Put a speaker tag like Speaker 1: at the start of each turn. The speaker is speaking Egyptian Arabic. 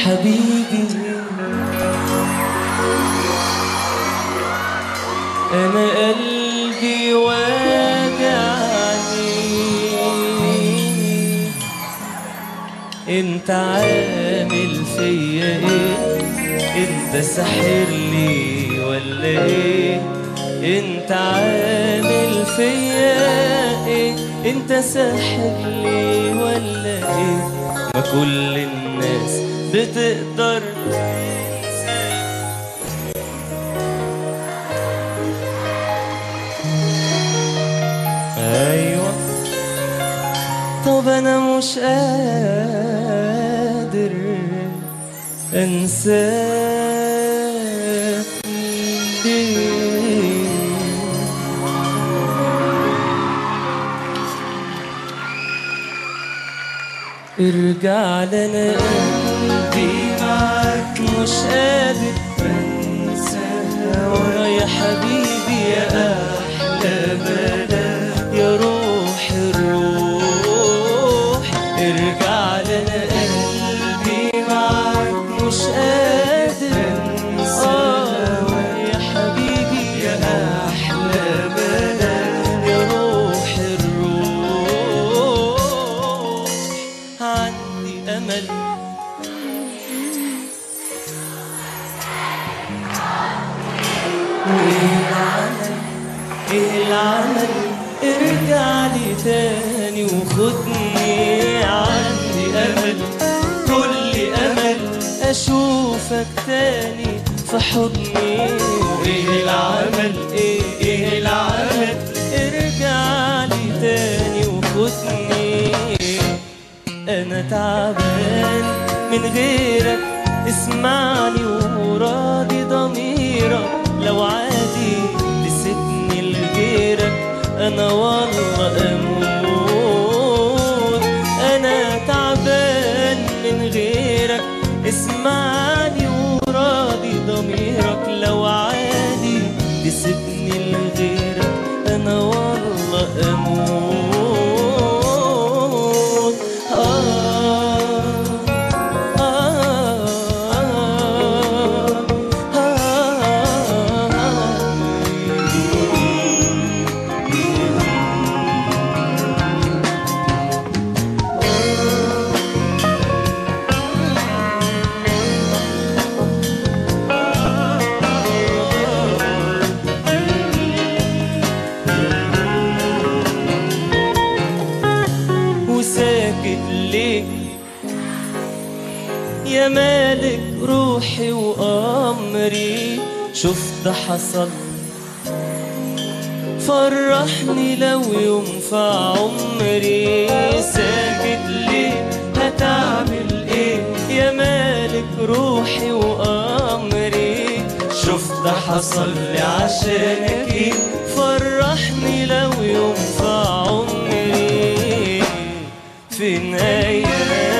Speaker 1: حبيبي أنا قلبي واجعني انت عامل فيا ايه انت ساحر لي ولا ايه انت عامل فيا ايه انت ساحر لي ولا ايه ما كل الناس بتقدر تنسى ايوه طب انا مش قادر انساك ليه ارجع لنا قلبي معاك مش قادر انسى هوا يا حبيبي يا احلى بلد يا روح الروح ارجع لنا قلبي معاك مش قادر انسى هوا يا حبيبي يا احلى بلد يا روح الروح عندي امل وايه العمل ايه العمل ارجع لي تاني وخدني عندي امل كل امل اشوفك تاني في حضني وايه العمل ايه ايه العمل ارجع لي تاني وخدني انا تعبان من غيرك اسمعني وراضي ضميرك لو عادي تسيبني لغيرك انا والله اموت انا تعبان من غيرك اسمعني وراضي ضميرك لو عادي تسيبني لغيرك انا والله اموت آه آه وساكت ليه يا مالك روحي وأمري شفت حصل فرحني لو يوم في عمري ساكت ليه هتعمل ايه يا مالك روحي وأمري شفت حصل لي عشانك ايه فرحني لو يوم في عمري فين ايام